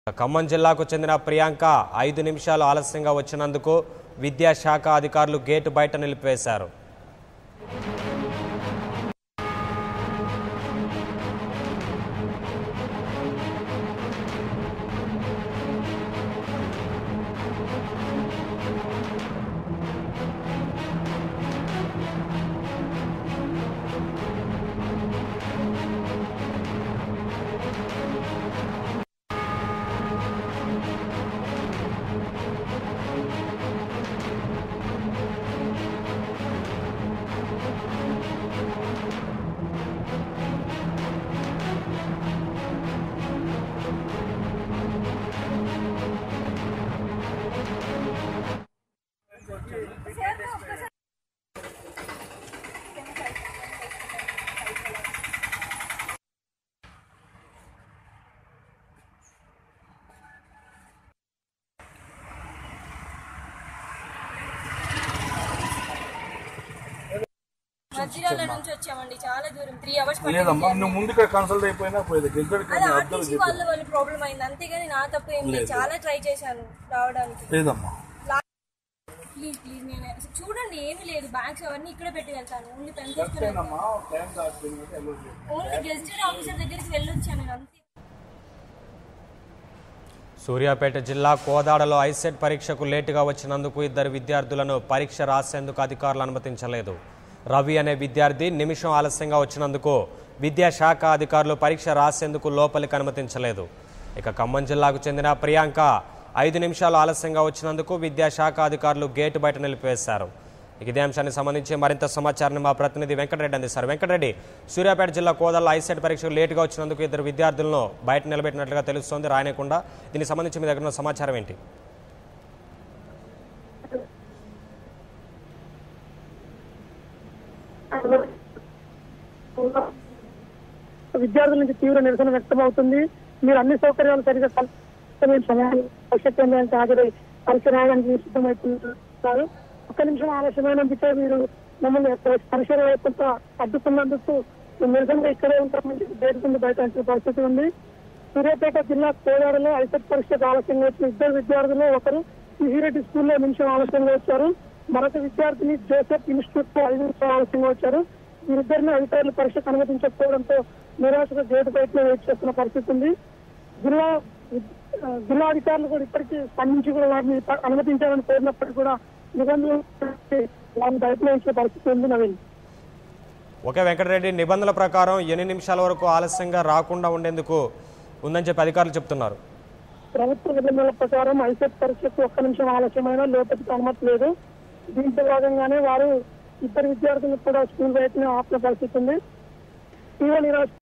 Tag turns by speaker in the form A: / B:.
A: ఖమ్మం జిల్లాకు చెందిన ప్రియాంక ఐదు నిమిషాలు ఆలస్యంగా వచ్చినందుకు విద్యాశాఖ అధికారులు గేటు బయట నిలిపివేశారు
B: మంచిర్యాల నుంచి వచ్చామండి చాలా దూరం త్రీ అవర్స్
C: లేదమ్మా నువ్వు ముందు ఇక్కడ కన్సల్ట్ అయిపోయినా పోయేది ఎక్కడికి
B: అది
C: అర్థం
B: ఆర్టీసీ వాళ్ళ వాళ్ళ ప్రాబ్లం అయింది అంతేగాని నా తప్పు ఏం లేదు చాలా ట్రై చేశాను రావడానికి
C: లేదమ్మా
B: ప్లీజ్ ప్లీజ్ నేను అసలు చూడండి ఏమీ లేదు బ్యాగ్స్ అవన్నీ ఇక్కడే పెట్టి వెళ్తాను ఓన్లీ పెన్ తీసుకుని
C: అమ్మా టైం దాటిపోయింది కాబట్టి వెళ్ళొచ్చు.
B: ఓన్లీ గెస్టెడ్ ఆఫీసర్ దగ్గరికి వెళ్ళొచ్చాను నేను అంతే
A: సూర్యాపేట జిల్లా కోదాడలో ఐసెట్ పరీక్షకు లేటుగా వచ్చినందుకు ఇద్దరు విద్యార్థులను పరీక్ష రాసేందుకు అధికారులు అనుమతించలేదు రవి అనే విద్యార్థి నిమిషం ఆలస్యంగా వచ్చినందుకు విద్యాశాఖ అధికారులు పరీక్ష రాసేందుకు లోపలికి అనుమతించలేదు ఇక ఖమ్మం జిల్లాకు చెందిన ప్రియాంక ఐదు నిమిషాలు ఆలస్యంగా వచ్చినందుకు విద్యాశాఖ అధికారులు గేటు బయట నిలిపివేశారు ఇక ఇదే అంశానికి సంబంధించి మరింత సమాచారాన్ని మా ప్రతినిధి వెంకటరెడ్డి అందిస్తారు వెంకటరెడ్డి సూర్యాపేట జిల్లా కోదల్లో ఐసెట్ పరీక్షకు లేటుగా వచ్చినందుకు ఇద్దరు విద్యార్థులను బయట నిలబెట్టినట్లుగా తెలుస్తోంది రాయనకుండా దీనికి సంబంధించి మీ దగ్గర ఉన్న సమాచారం ఏంటి
D: విద్యార్థుల నుంచి తీవ్ర నిరసన వ్యక్తమవుతుంది మీరు అన్ని సౌకర్యాలు సరిగా కల్పించలేని సమయాన్ని పరీక్ష కేంద్రానికి హాజరై పరీక్ష రాయడానికి సిద్ధమవుతున్నారు ఒక్క నిమిషం ఆలస్యమైనందుకే మీరు మమ్మల్ని పరీక్ష కొంత అడ్డుకున్నందుకు మేము నిరసనగా ఇక్కడే ఉంటామని బయట నుండి బయట వచ్చే పరిస్థితి ఉంది సూర్యాపేట జిల్లా కోదాడలో ఐసెట్ పరీక్షకు ఆలస్యంగా వచ్చిన ఇద్దరు విద్యార్థులు ఒకరు సిహిరెడ్డి స్కూల్లో నిమిషం ఆలస్యంగా వచ్చారు మరొక విద్యార్థిని జోసెఫ్ ఇన్స్టిట్యూట్ లో ఐదు నిమిషాలు ఆలస్యంగా వచ్చారు వీరిద్దరిని అధికారులు పరీక్షకు అనుమతించకపోవడంతో నిరాశగా గేటు బయట వెయిట్ చేస్తున్న పరిస్థితి ఉంది జిల్లా ఆ, జిల్లా అధికారులు కూడా ఇప్పటికీ స్పందించి కూడా వారిని ప- అనుమతించాలని కోరినప్పటికీ కూడా నిబంధనలు వారిని బయటలో ఇచ్చే పరిస్థితి ఉంది నవీన్
A: ఒకే వెంకటరెడ్డి నిబంధనల ప్రకారం ఎన్ని నిమిషాల వరకు ఆలస్యంగా రాకుండా ఉండేందుకు ఉందని చెప్పి అధికారులు చెప్తున్నారు
D: ప్రభుత్వ నిబంధనల ప్రకారం ఐసెట్ పరీక్షకు ఒక్క నిమిషం ఆలస్యమైన లోపలికి అనుమతి లేదు దీంతో భాగంగానే వారు ఇద్దరు విద్యార్థులకు కూడా స్కూల్ బయటనే ఆపిన పరిస్థితి ఉంది తీవ్ర నిరాశ